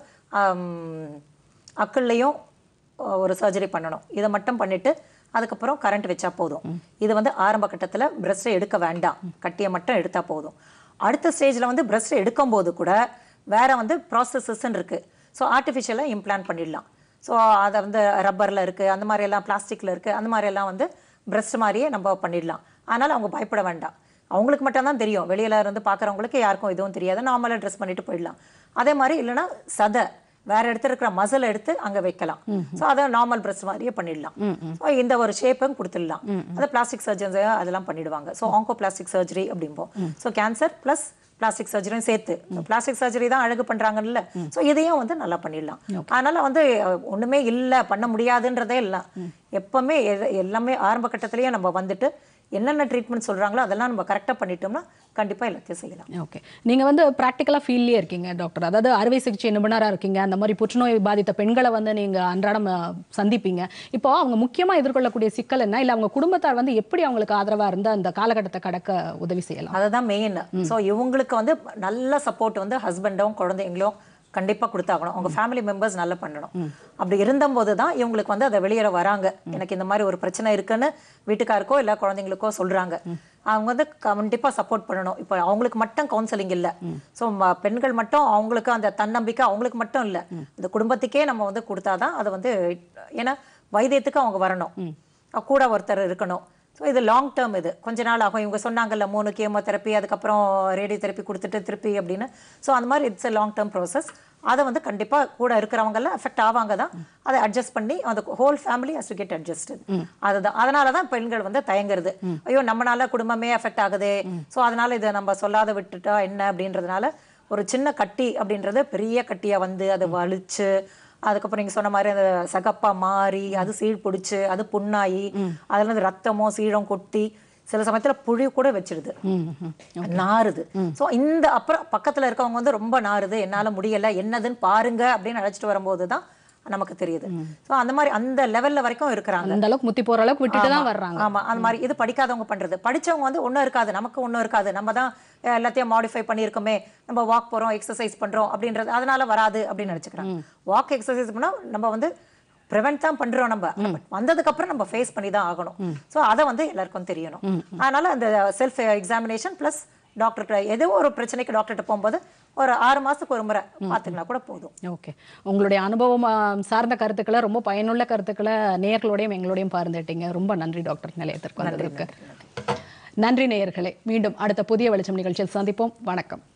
ஆம், அக்கள்லையும் ஒரு சர்ஜரி பண்ணணும் இதை மட்டும் பண்ணிட்டு அதுக்கப்புறம் கரண்ட் வச்சா போதும் இது வந்து ஆரம்ப கட்டத்துல பிரஸ்ட்டை எடுக்க வேண்டாம் கட்டியை மட்டும் எடுத்தா போதும் அடுத்த ஸ்டேஜ்ல வந்து பிரஸ்ட் எடுக்கும்போது கூட வேற வந்து ப்ராசஸஸ்ன்னு இருக்கு ஸோ ஆர்டிஃபிஷியலாக இம்ப்ளான்ட் பண்ணிடலாம் ஸோ அதை வந்து ரப்பரில் இருக்குது அந்த மாதிரி எல்லாம் பிளாஸ்டிக்கில் இருக்குது அந்த மாதிரி எல்லாம் வந்து பிரஸ்ட் மாதிரியே நம்ம பண்ணிடலாம் அதனால் அவங்க பயப்பட வேண்டாம் அவங்களுக்கு மட்டும் தான் தெரியும் வெளியில இருந்து பார்க்குறவங்களுக்கு யாருக்கும் எதுவும் தெரியாது நார்மலாக ட்ரெஸ் பண்ணிட்டு போயிடலாம் அதே மாதிரி இல்லைன்னா சதை வேற இடத்துல இருக்கிற மசில் எடுத்து அங்க வைக்கலாம் ஸோ அதை நார்மல் பிரஸ்ட் மாதிரியே பண்ணிடலாம் ஸோ இந்த ஒரு ஷேப்பும் கொடுத்துடலாம் அது பிளாஸ்டிக் சர்ஜன்ஸ் அதெல்லாம் பண்ணிடுவாங்க ஸோ ஆங்கோ பிளாஸ்டிக் சர்ஜரி அப்படிம்போம் ஸோ கேன்சர் ப்ளஸ் பிளாஸ்டிக் சர்ஜரியும் சேர்த்து பிளாஸ்டிக் சர்ஜரி தான் அழகு பண்றாங்கல்ல ஸோ இதையும் வந்து நல்லா பண்ணிடலாம் அதனால வந்து அஹ், ஒண்ணுமே இல்லை பண்ண முடியாதுன்றதே இல்லை எப்பவுமே எ- எல்லாமே ஆரம்ப கட்டத்திலேயே நம்ம வந்துட்டு என்னென்ன ட்ரீட்மெண்ட் சொல்றாங்களோ அதெல்லாம் நம்ம கரெக்டாக பண்ணிட்டோம்னா கண்டிப்பா எல்லாத்தையும் செய்யலாம் ஓகே நீங்க வந்து ப்ராக்டிக்கலா ஃபீல்ட்லயே இருக்கீங்க டாக்டர் அதாவது அறுவை சிகிச்சை நிபுணரா இருக்கீங்க அந்த மாதிரி புற்றுநோய் பாதித்த பெண்களை வந்து நீங்க அன்றாடம் அஹ், சந்திப்பீங்க இப்போ அவங்க முக்கியமா எதிர்கொள்ளக்கூடிய சிக்கல் என்ன இல்ல அவங்க குடும்பத்தார் வந்து எப்படி அவங்களுக்கு ஆதரவா இருந்து அந்த காலகட்டத்தை கடக்க உதவி செய்யலாம் அதுதான் மெயின் ஸோ இவங்களுக்கு வந்து நல்ல சப்போர்ட் வந்து ஹஸ்பண்டும் குழந்தைங்களும் கண்டிப்பா கொடுத்தாகணும் அவங்க ஃபேமிலி மெம்பர்ஸ் நல்லா பண்ணணும் அப்படி இருந்தபோது தான் இவங்களுக்கு வந்து அதை வெளியேற வராங்க எனக்கு இந்த மாதிரி ஒரு பிரச்சனை இருக்குன்னு வீட்டுக்காருக்கோ இல்லை குழந்தைங்களுக்கோ சொல்றாங்க அவங்க வந்து கண்டிப்பா சப்போர்ட் பண்ணணும் இப்போ அவங்களுக்கு மட்டும் கவுன்சிலிங் இல்லை ஸோ பெண்கள் மட்டும் அவங்களுக்கு அந்த தன்னம்பிக்கை அவங்களுக்கு மட்டும் இல்லை இந்த குடும்பத்துக்கே நம்ம வந்து கொடுத்தாதான் அது வந்து ஏன்னா வைத்தியத்துக்கு அவங்க வரணும் அஹ் கூட ஒருத்தர் இருக்கணும் ஸோ இது லாங் டேர்ம் இது கொஞ்ச நாள் ஆகும் இவங்க சொன்னாங்கல்ல மூணு கீமோதெரப்பி அதுக்கப்புறம் ரேடியோ தெரப்பி கொடுத்துட்டு திருப்பி அப்படின்னு ஸோ அந்த மாதிரி it's a long term process அதை வந்து கண்டிப்பாக கூட இருக்கிறவங்கெல்லாம் எஃபெக்ட் ஆவாங்க தான் அதை அட்ஜஸ்ட் பண்ணி அந்த whole family has to get adjust அதுதான் அதனால தான் பெண்கள் வந்து தயங்குறது ஐயோ நம்மனால குடும்பமே எஃபெக்ட் ஆகுதே ஸோ அதனால இதை நம்ம சொல்லாத விட்டுட்டா என்ன அப்படின்றதுனால ஒரு சின்ன கட்டி அப்படின்றது பெரிய கட்டியா வந்து அதை வலிச்சு அதுக்கப்புறம் நீங்க சொன்ன மாதிரி அந்த சகப்பா மாறி அது சீழ் பிடிச்சு அது புண்ணாயி அதுல இருந்து ரத்தமோ சீழம் கொட்டி சில சமயத்துல புழு கூட வச்சிடுது நாறுது சோ இந்த அப்புறம் பக்கத்துல இருக்கவங்க வந்து ரொம்ப நாறுது என்னால முடியல என்னதுன்னு பாருங்க அப்படின்னு அழைச்சிட்டு வரும்போது தான் நமக்கு தெரியுது சோ அந்த மாதிரி அந்த லெவல்ல வரைக்கும் இருக்கிறாங்க அந்த அளவுக்கு முத்தி போற அளவுக்கு விட்டுட்டு தான் ஆமா, வர்றாங்க ஆமா அந்த மாதிரி இது படிக்காதவங்க பண்றது படிச்சவங்க வந்து ஒண்ணும் இருக்காது நமக்கு ஒண்ணும் இருக்காது நம்ம தான் அஹ், எல்லாத்தையும் மாடிஃபை பண்ணியிருக்கோமே நம்ம வாக் போறோம் எக்ஸசைஸ் பண்றோம் அப்படின்றது அதனால வராது அப்படின்னு நினைச்சுக்கிறாங்க வாக் எக்ஸசைஸ் பண்ணா நம்ம வந்து ப்ரிவென்ட் தான் பண்றோம் நம்ம But வந்ததுக்கு அப்புறம் நம்ம ஃபேஸ் பண்ணி தான் ஆகணும் சோ அதை வந்து எல்லாருக்கும் தெரியணும் அதனால அந்த செல்ஃப் எக்ஸாமினேஷன் பிளஸ் டாக்டர்கிட்ட ஏதோ ஒரு பிரச்சனைக்கு டாக்டர்கிட்ட போகும்போது ஒரு ஆறு மாசத்துக்கு ஒரு முறை பார்த்துக்கினா கூட போதும் ஓகே உங்களுடைய அனுபவம் ஆ, சார்ந்த கருத்துக்களை ரொம்ப பயனுள்ள கருத்துக்களை நேயர்களோடையும் எங்களோடையும் பகிர்ந்துட்டீங்க ரொம்ப நன்றி டாக்டர் நிலையத்திற்கு வந்ததற்கு நன்றி நேயர்களே மீண்டும் அடுத்த புதிய வெளிச்சம் நிகழ்ச்சியில் சந்திப்போம் வணக்கம்